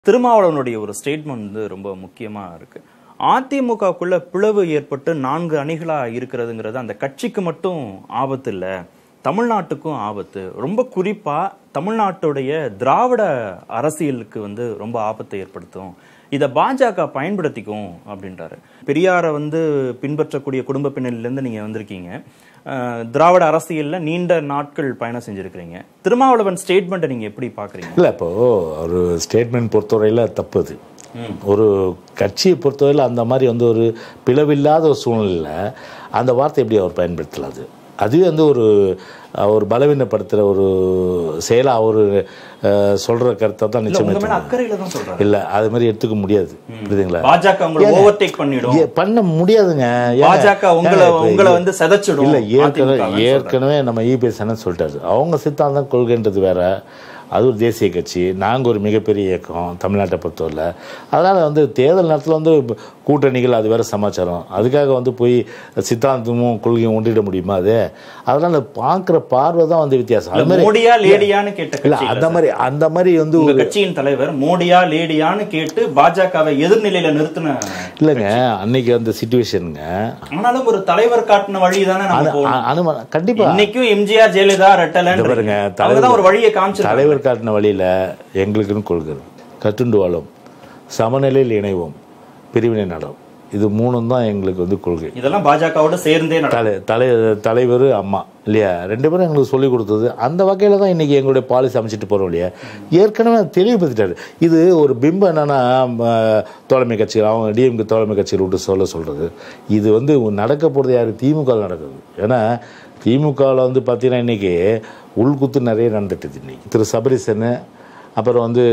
திருமாவளவனுடைய ஒரு ஸ்டேட்மெண்ட் வந்து ரொம்ப முக்கியமா இருக்கு அதிமுகக்குள்ள பிளவு ஏற்பட்டு நான்கு அணிகளா இருக்கிறதுங்கிறது அந்த கட்சிக்கு மட்டும் ஆபத்து இல்ல தமிழ்நாட்டுக்கும் ஆபத்து ரொம்ப குறிப்பா தமிழ்நாட்டுடைய திராவிட அரசியலுக்கு வந்து ரொம்ப ஆபத்தை ஏற்படுத்தும் இதை பாஜக பயன்படுத்திக்கும் அப்படின்றாரு பெரியாரை வந்து பின்பற்றக்கூடிய குடும்ப பின்னணியிலேருந்து நீங்க வந்திருக்கீங்க அஹ், திராவிட அரசியல்ல நீண்ட நாட்கள் பயணம் செஞ்சிருக்கிறீங்க திருமாவளவன் ஸ்டேட்மெண்ட்டை நீங்க எப்படி பாக்குறீங்க இல்லை இப்போ ஒரு ஸ்டேட்மெண்ட் பொறுத்தவரையில் தப்பு அது ஒரு கட்சியை பொறுத்தவரையில் அந்த மாதிரி வந்து ஒரு பிளவில்லாத ஒரு சூழ்நிலையில் அந்த வார்த்தை எப்படி அவர் பயன்படுத்தலாம் அது அதுவே வந்து ஒரு அஹ், ஒரு பலவீனப்படுத்துகிற ஒரு செயலாக அவர் சொல்கிற கருத்தை தான் இல்ல நிச்சயமே உங்க மேல அக்கறையில தான் சொல்றாரு இல்லை அது மாதிரி எடுத்துக்க முடியாது புரியுதுங்களா பாஜக உங்களை ஓவர்டேக் பண்ணிடும் ஏ, பண்ண முடியாதுங்க ஏங்க, பாஜக உங்களை ஏங்க, இப்ப உங்களை வந்து செதைச்சிடும் இல்ல ஏற்கனவே அதிமுக ன்னு ஏற்கனவே நம்ம இபிஎஸ் என்ன சொல்லிட்டாரு அவங்க சித்தாந்தம் கொள்கைன்றது வேற அது ஒரு தேசிய கட்சி நாங்கள் ஒரு மிகப்பெரிய இயக்கம் தமிழ்நாட்டை பொறுத்தவரை அதனால் வந்து தேர்தல் நேரத்தில் வந்து கூட்டணிகள் அது வேற சமாச்சாரம் அதுக்காக வந்து போய் சித்தாந்தமும் கொள்கையும் ஒன்றிட முடியுமா அது அதனால் பார்க்குற பார்வை தான் வந்து வித்தியாசம் அது சொல்றாரு. மாதிரி மோடியா லேடியான்னு கேட்ட இல்லை கட்சி அந்த மாதிரி அந்த மாதிரி வந்து உங்க கட்சியின் தலைவர் மோடியா லேடியான்னு கேட்டு பாஜகவை எதிர்நிலையில நிறுத்தின இல்லைங்க அன்னைக்கு அந்த சுச்சுவேஷனுங்க ஆனாலும் ஒரு தலைவர் காட்டின வழி தானே நம்ம போகணும். அனுமானம் கண்டிப்பாக இன்னைக்கும் எம்ஜிஆர் ஜெயலலிதா ரெட்டலன் இந்த பாருங்க, அவங்க தான் ஒரு வழியை காமிச்சிருக்காங்க தலைவர் காட்டின வழியில் எங்களுக்குன்னு கொள்கை கட்டுண்டு வாழும் சமநிலையில் இணைவோம் பிரிவினை நடம் இது மூணும் தான் எங்களுக்கு வந்து கொள்கை இதெல்லாம் பாஜகவோட சேர்ந்தே நடக்கும் தலை தலை தலைவர் அம்மா இல்லையா ரெண்டு பேரும் எங்களுக்கு சொல்லி கொடுத்தது அந்த வகையில் தான் இன்னைக்கு எங்களுடைய பாலிசி அமைச்சிட்டு போகிறோம் இல்லையா ஏற்கனவே தெளிவுபடுத்திட்டாரு இது ஒரு பிம்பம் என்னன்னா ம, தோழமை கட்சிகள் அவங்க டிஎம்கே தோழமை கட்சிகள் விட்டு சொல்ல சொல்கிறது இது வந்து நடக்க போகிறது யார் திமுக ல நடக்குது ஏன்னா திமுகவில் வந்து பார்த்தீங்கன்னா இன்னைக்கு உள்குத்து நிறைய நடந்துட்டுது இன்னைக்கு திரு சபரிசன் அப்புறம் வந்து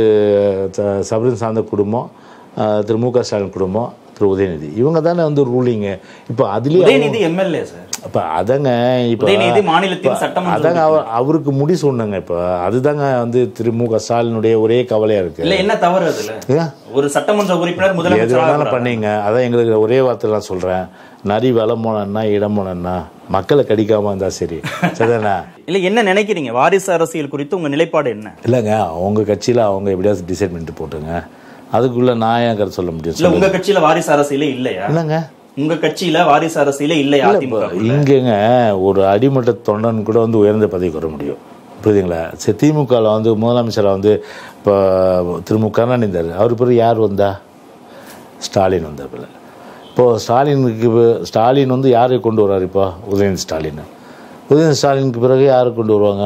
ச- சபரின் சார்ந்த குடும்பம் அஹ், திரு மு க ஸ்டாலின் குடும்பம் திரு உதயநிதி இவங்க தானே வந்து ரூலிங்கு இப்போ அதுலேயே உதயநிதி எம்எல்ஏ சார் அப்ப அதங்க இப்ப உதயநிதி மாநிலத்தின் சட்டமன்ற அதாங்க அவர் அவருக்கு முடி சொன்னங்க இப்ப அதுதாங்க வந்து திரு மு க ஸ்டாலினுடைய ஒரே கவலையா இருக்கு இல்ல என்ன தவறு அதுல ஏன்? ஒரு சட்டமன்ற உறுப்பினர் எது முதலமைச்சர் வேணாலும் பண்ணீங்க அதான் எங்களுக்கு ஒரே வார்த்தை நான் சொல்றேன் நரி வளம் போனேன்னா இடம் போனேன்னா மக்களை கடிக்காம இருந்தா சரி சரிதானே இல்ல என்ன நினைக்கிறீங்க வாரிசு அரசியல் குறித்து உங்க நிலைப்பாடு என்ன இல்லைங்க அவங்க கட்சியில அவங்க எப்படியாவது டிசைட் பண்ணிட்டு போட்டுங்க அதுக்குள்ள நான் ஏன் கருத்து சொல்ல முடியும் இல்ல உங்க கட்சியில வாரிசு அரசியலே இல்லையா இல்லைங்க உங்க கட்சியில வாரிசு அரசியலே இல்லையா அதிமுக இங்கேங்க ஒரு அடிமட்ட தொண்டன் கூட வந்து உயர்ந்த பதவிக்கு வர முடியும் புரியுதுங்களா சரி திமுகவில் வந்து முதலமைச்சராக வந்து இப்போ திரு மு கருணாநிதி இருந்தார் அவர் பிறகு யார் வந்தா ஸ்டாலின் வந்தாப்புல இப்போது ஸ்டாலினுக்கு பி- ஸ்டாலின் வந்து யாரை கொண்டு வர்றாரு இப்போ உதயநிதி ஸ்டாலின் உதயநிதி ஸ்டாலினுக்கு பிறகு யாரை கொண்டு வருவாங்க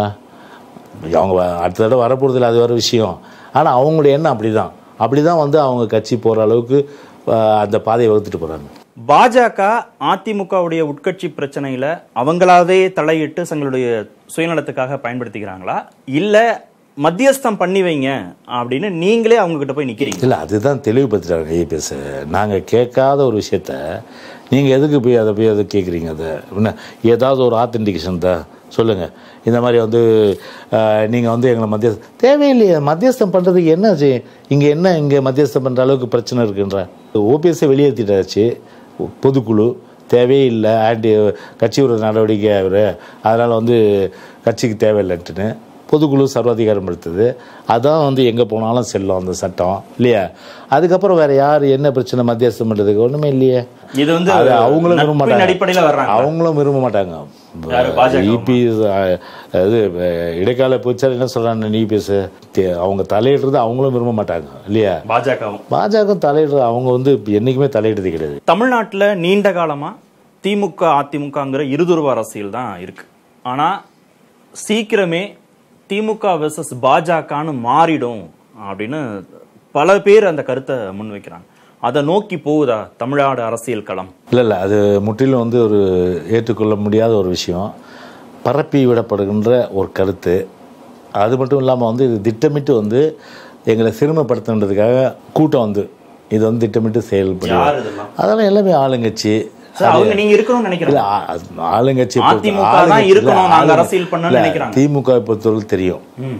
அவங்க வ- அடுத்த தடவை வரப்போகிறதில்ல அது வேறு விஷயம் ஆனால் அவங்களுடைய எண்ணம் அப்படி தான் அப்படி தான் வந்து அவங்க கட்சி போகிற அளவுக்கு அஹ், அந்த பாதையை வகுத்துட்டு போகிறாங்க பாஜக அதிமுகவுடைய உட்கட்சி பிரச்சனையில அவங்களாவே தலையிட்டு தங்களுடைய சுயநலத்துக்காக பயன்படுத்திக்கிறாங்களா இல்ல மத்தியஸ்தம் பண்ணி வைங்க அப்படின்னு நீங்களே அவங்க கிட்ட போய் நிக்கிறீங்க இல்லை அதுதான் தெளிவுபடுத்துறாங்க ஏபிஎஸ் நாங்கள் கேட்காத ஒரு விஷயத்த நீங்கள் எதுக்கு போய் அதை போய் அதை கேட்குறீங்க அதை என்ன ஏதாவது ஒரு ஆத்தென்டிகேஷன் தான் சொல்லுங்கள் இந்த மாதிரி வந்து நீங்கள் வந்து எங்களை மத்தியஸ்தம் தேவையில்லையே மத்தியஸ்தம் பண்ணுறதுக்கு என்ன இங்கே என்ன இங்கே மத்தியஸ்தம் பண்ணுற அளவுக்கு பிரச்சனை இருக்குன்ற ஓபிஎஸ்ஸை வெளியேற்றிட்டாச்சு பொதுக்குழு தேவையே இல்லை ஆன்டி கட்சி விரோத நடவடிக்கை அவர் அதனால் வந்து கட்சிக்கு தேவையில்லைன்ட்டுன்னு பொதுக்குழு சர்வாதிகாரம் எடுத்தது அதான் வந்து எங்கே போனாலும் செல்லும் அந்த சட்டம் இல்லையா அதுக்கப்புறம் வேற யார் என்ன பிரச்சனை மத்தியஸ்தம் பண்ணுறதுக்கு ஒன்றுமே இல்லையே இது வந்து அது அவங்களும் விரும்ப நட்பின் மாட்டாங்க அடிப்படையில வர்றாங்க அவங்களும் விரும்ப மாட்டாங்க யாரு, பாஜக? இபி இது அஹ், இடைக்கால போச்சார் என்ன சொல்றாங்க இபிஎஸ் அவங்க தலையிடுறது அவங்களும் விரும்ப மாட்டாங்க இல்லையா பாஜகவும் பாஜக தலையிடுறது அவங்க வந்து என்னைக்குமே தலையிடுறது கிடையாது தமிழ்நாட்டுல நீண்ட காலமா திமுக அதிமுகங்கிற இருதுருவ அரசியல் தான் இருக்கு ஆனா சீக்கிரமே திமுக வெர்சஸ் பாஜகன்னு மாறிடும் அப்படின்னு பல பேர் அந்த கருத்தை முன்வைக்கிறாங்க அதை நோக்கி போகுதா தமிழ்நாடு அரசியல் களம் இல்லை இல்லை அது முற்றிலும் வந்து ஒரு ஏற்றுக்கொள்ள முடியாத ஒரு விஷயம் பரப்பி விடப்படுகின்ற ஒரு கருத்து அது மட்டும் இல்லாமல் வந்து இது திட்டமிட்டு வந்து எங்களை சிறுமப்படுத்துன்றதுக்காக கூட்டம் வந்து இது வந்து திட்டமிட்டு செயல்படும் யார் இதெல்லாம் அதெல்லாம் எல்லாமே ஆளுங்கட்சி சார் அவங்க நீங்க இருக்கணும்னு நினைக்கிறேன் இல்ல, ஆ- அது ஆளுங்கட்சி பொறுத்த- அதிமுக தான் ஆளுங்கட்சி- இருக்கணும், இல்ல, நாங்க ஆளுங்க- அரசியல் பண்ணணும்னு இல்ல, நினைக்கிறாங்க. திமுக பொறுத்தவரை தெரியும் ம்.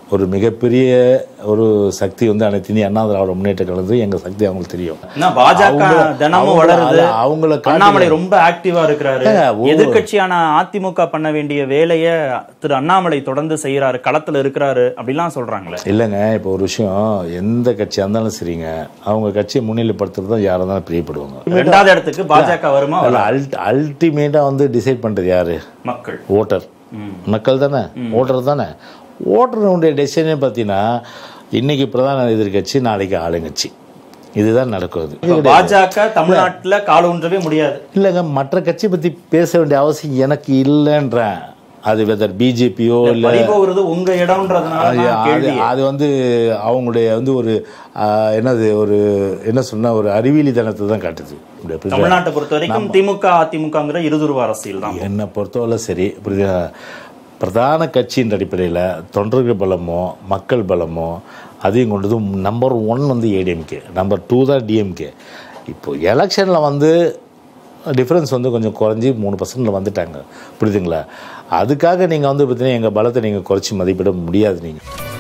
ஒரு மிகப்பெரிய ஒரு சக்தி வந்து அனைத்து இந்திய அண்ணா திராவிட முன்னேற்ற கழகத்து எங்கள் சக்தி அவங்களுக்கு தெரியும் என்ன பாஜக அவங்கள- தினமும் அவங்கள- வளருது அல்ல, அவங்கள காட்டிலும் அண்ணாமலை ரொம்ப ஆக்டிவா இருக்கிறாரு ஏங்க, ஒவ்வொரு- எதிர்க்கட்சியான அதிமுக பண்ண வேண்டிய வேலைய திரு அண்ணாமலை தொடர்ந்து செய்யறாரு களத்துல இருக்கிறாரு அப்படிலாம் சொல்றாங்களே இல்லைங்க இப்போ ஒரு விஷயம் எந்த கட்சியாக இருந்தாலும் சரிங்க அவங்க கட்சியை முன்னிலைப்படுத்துறது தான் யாரை தான் பிரியப்படுவாங்க ரெண்டாவது இடத்துக்கு பாஜக வருமா அதில் அல்ட் அல்டிமேட்டாக வந்து டிசைட் பண்ணுறது யாரு மக்கள் ஓட்டர் மக்கள் தானே ஓட்டர் தானே ஓட்டருடைய டெசிஷனே பார்த்தீங்கன்னா இன்னைக்கு பிரதான எதிர்க்கட்சி நாளைக்கு ஆளுங்கட்சி இதுதான் நடக்குது இப்ப பாஜக தமிழ்நாட்டுல கால் ஊன்றவே முடியாது இல்லைங்க மற்ற கட்சி பற்றி பேச வேண்டிய அவசியம் எனக்கு இல்லைன்றேன் அது வெதர் பிஜேபியோ இல்லை பறிபோகிறது உங்க இடம்ன்றதுனால அது தான் அது கேள்வி அது வந்து அவங்களுடைய வந்து ஒரு ஆஹ், என்னது ஒரு என்ன சொன்னா ஒரு அறிவியலித்தனத்தை தான் காட்டுது இப்படி புரியுதா? தமிழ்நாட்டை பொறுத்த வரைக்கும் திமுக அதிமுகங்கிற இருதுருவ அரசியல் தான் என்னை பொறுத்தவரை சரி புரியுதா பிரதான கட்சியின் அடிப்படையில் தொண்டர்கள் பலமோ மக்கள் பலமோ அதையும் கொண்டது நம்பர் ஒன் வந்து ஏடிஎம்கே நம்பர் டூ தான் டிஎம்கே இப்போ எலெக்ஷனில் வந்து டிஃப்ரென்ஸ் வந்து கொஞ்சம் குறைஞ்சி மூணு பர்சன்டில் வந்துட்டாங்க புரியுதுங்களா அதுக்காக நீங்கள் வந்து பார்த்தீங்கன்னா எங்கள் பலத்தை நீங்கள் குறைச்சி மதிப்பிட முடியாது நீங்கள்